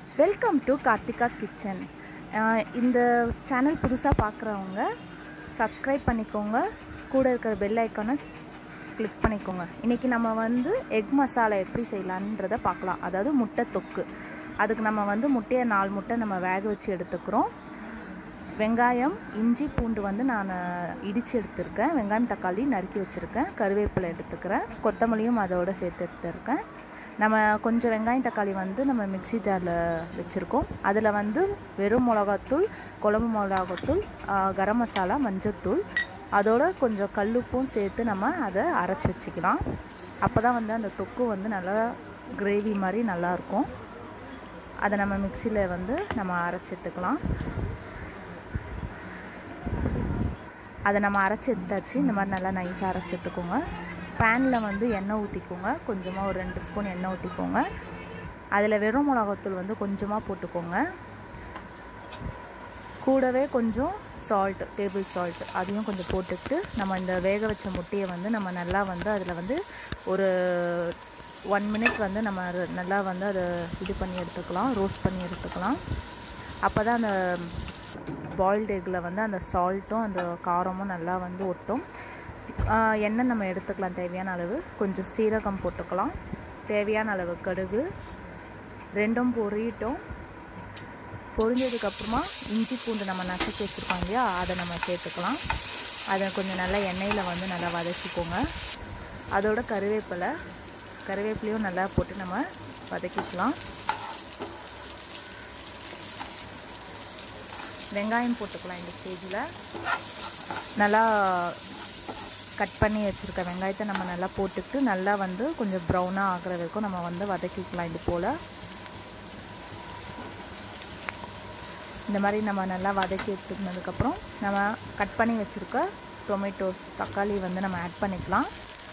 welcome to Karthika's kitchen இந்த channel புதுசாக பார்க்குறவங்க சப்ஸ்கிரைப் பண்ணிக்கோங்க கூட இருக்கிற பெல் ஐக்கானை கிளிக் பண்ணிக்கோங்க இன்றைக்கி நம்ம வந்து எக் மசாலா எப்படி செய்யலான்றதை பார்க்கலாம் அதாவது முட்டை தொக்கு அதுக்கு நம்ம வந்து முட்டையை நாலு முட்டை நம்ம வேக வச்சு எடுத்துக்கிறோம் வெங்காயம் இஞ்சி பூண்டு வந்து நான் இடித்து எடுத்திருக்கேன் வெங்காயம் தக்காளி நறுக்கி வச்சுருக்கேன் கருவேப்பிலை எடுத்துக்கிறேன் கொத்தமல்லியும் அதோடு சேர்த்து எடுத்துருக்கேன் நம்ம கொஞ்சம் வெங்காயம் தக்காளி வந்து நம்ம மிக்சி ஜாரில் வச்சுருக்கோம் அதில் வந்து வெறும் மிளகாத்தூள் குழம்பு மிளகாத்தூள் கரம் மசாலா மஞ்சத்தூள் அதோட கொஞ்சம் கல்லுப்பும் சேர்த்து நம்ம அதை அரைச்சி வச்சுக்கலாம் அப்போ தான் வந்து அந்த தொக்கு வந்து நல்லா கிரேவி மாதிரி நல்லாயிருக்கும் அதை நம்ம மிக்சியில் வந்து நம்ம அரைச்சி எடுத்துக்கலாம் அதை நம்ம அரைச்சி எடுத்தாச்சு இந்த மாதிரி நல்லா நைஸாக அரைச்சி எடுத்துக்கோங்க பேனில் வந்து எண்ணெய் ஊற்றிக்கோங்க கொஞ்சமாக ஒரு ரெண்டு ஸ்பூன் எண்ணெய் ஊற்றிக்கோங்க அதில் வெறும் மிளகாத்தூள் வந்து கொஞ்சமாக போட்டுக்கோங்க கூடவே கொஞ்சம் சால்ட் டேபிள் சால்ட் அதையும் கொஞ்சம் போட்டுட்டு நம்ம இந்த வேக வச்ச முட்டையை வந்து நம்ம நல்லா வந்து அதில் வந்து ஒரு ஒன் மினிட் வந்து நம்ம நல்லா வந்து அதை இது பண்ணி எடுத்துக்கலாம் ரோஸ்ட் பண்ணி எடுத்துக்கலாம் அப்போ தான் அந்த பாயில்டு எக்கில் வந்து அந்த சால்ட்டும் அந்த காரமும் நல்லா வந்து ஒட்டும் எண்ணெய் நம்ம எடுத்துக்கலாம் தேவையான அளவு கொஞ்சம் சீரகம் போட்டுக்கலாம் தேவையான அளவு கடுகு ரெண்டும் பொரியட்டும் பொரிஞ்சதுக்கப்புறமா இஞ்சி பூண்டு நம்ம நசுக்கி வச்சுருக்கோம் இல்லையா அதை நம்ம சேர்த்துக்கலாம் அதை கொஞ்சம் நல்லா எண்ணெயில் வந்து நல்லா வதக்கிக்கோங்க அதோட கருவேப்பிலை கருவேப்பிலையும் நல்லா போட்டு நம்ம வதக்கிக்கலாம் வெங்காயம் போட்டுக்கலாம் இந்த ஸ்டேஜில் நல்லா கட் பண்ணி வச்சுருக்க வெங்காயத்தை நம்ம நல்லா போட்டுட்டு நல்லா வந்து கொஞ்சம் ப்ரௌனாக ஆகிற வரைக்கும் நம்ம வந்து வதக்கிக்கலாம் இது போல் இந்த மாதிரி நம்ம நல்லா வதக்கி எடுத்துக்கினதுக்கப்புறம் நம்ம கட் பண்ணி வச்சுருக்க டொமேட்டோஸ் தக்காளி வந்து நம்ம ஆட் பண்ணிக்கலாம்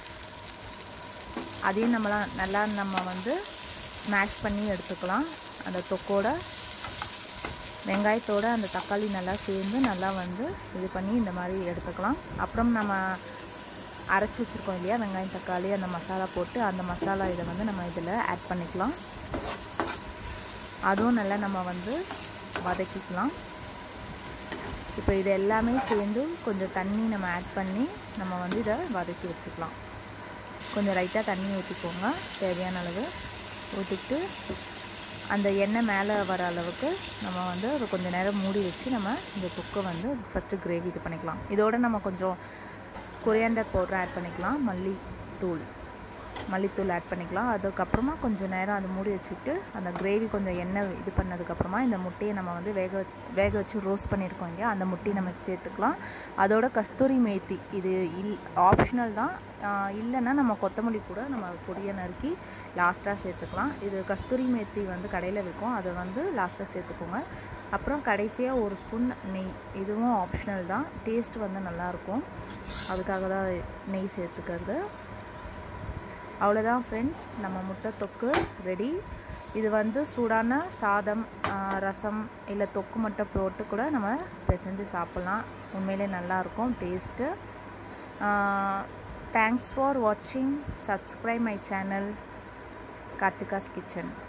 அதையும் நம்மளாம் நல்லா நம்ம வந்து ஸ்மாஷ் பண்ணி எடுத்துக்கலாம் அந்த தொக்கோட வெங்காயத்தோடு அந்த தக்காளி நல்லா சேர்ந்து நல்லா வந்து இது பண்ணி இந்த மாதிரி எடுத்துக்கலாம் அப்புறம் நம்ம அரைச்சி வச்சுருக்கோம் இல்லையா வெங்காயம் தக்காளி அந்த மசாலா போட்டு அந்த மசாலா இதை வந்து நம்ம இதில் ஆட் பண்ணிக்கலாம் அதுவும் நல்லா நம்ம வந்து வதக்கிக்கலாம் இப்போ இது எல்லாமே சேர்ந்து கொஞ்சம் தண்ணி நம்ம ஆட் பண்ணி நம்ம வந்து இதை வதக்கி வச்சுக்கலாம் கொஞ்சம் லைட்டாக தண்ணி ஊற்றிக்கோங்க தேவையான அளவு ஊற்றிட்டு அந்த எண்ணெய் மேலே வர அளவுக்கு நம்ம வந்து ஒரு கொஞ்சம் நேரம் மூடி வச்சு நம்ம இந்த தொக்கை வந்து ஃபஸ்ட்டு கிரேவி இது பண்ணிக்கலாம் இதோடு நம்ம கொஞ்சம் கொரியாண்டர் பவுடர் ஆட் பண்ணிக்கலாம் மல்லித்தூள் மல்லித்தூள் ஆட் பண்ணிக்கலாம் அதுக்கப்புறமா கொஞ்சம் நேரம் அதை மூடி வச்சுட்டு அந்த கிரேவி கொஞ்சம் எண்ணெய் இது பண்ணதுக்கப்புறமா இந்த முட்டையை நம்ம வந்து வேக வேக வச்சு ரோஸ்ட் பண்ணியிருக்கோம் இல்லையா அந்த முட்டையை நம்ம சேர்த்துக்கலாம் அதோட கஸ்தூரி மேத்தி இது இல் ஆப்ஷனல் தான் இல்லைன்னா நம்ம கொத்தமல்லி கூட நம்ம பொடியை நறுக்கி லாஸ்ட்டாக சேர்த்துக்கலாம் இது கஸ்தூரி மேத்தி வந்து கடையில் விற்கும் அதை வந்து லாஸ்ட்டாக சேர்த்துக்கோங்க அப்புறம் கடைசியாக ஒரு ஸ்பூன் நெய் இதுவும் ஆப்ஷனல் தான் டேஸ்ட் வந்து நல்லாயிருக்கும் அதுக்காக தான் நெய் சேர்த்துக்கிறது அவ்வளோதான் ஃப்ரெண்ட்ஸ் நம்ம முட்டை தொக்கு ரெடி இது வந்து சூடான சாதம் ரசம் இல்லை தொக்கு மட்டும் போட்டு கூட நம்ம பிசைஞ்சு சாப்பிட்லாம் உண்மையிலே நல்லாயிருக்கும் டேஸ்ட்டு தேங்க்ஸ் ஃபார் வாட்சிங் subscribe my channel Karthika's kitchen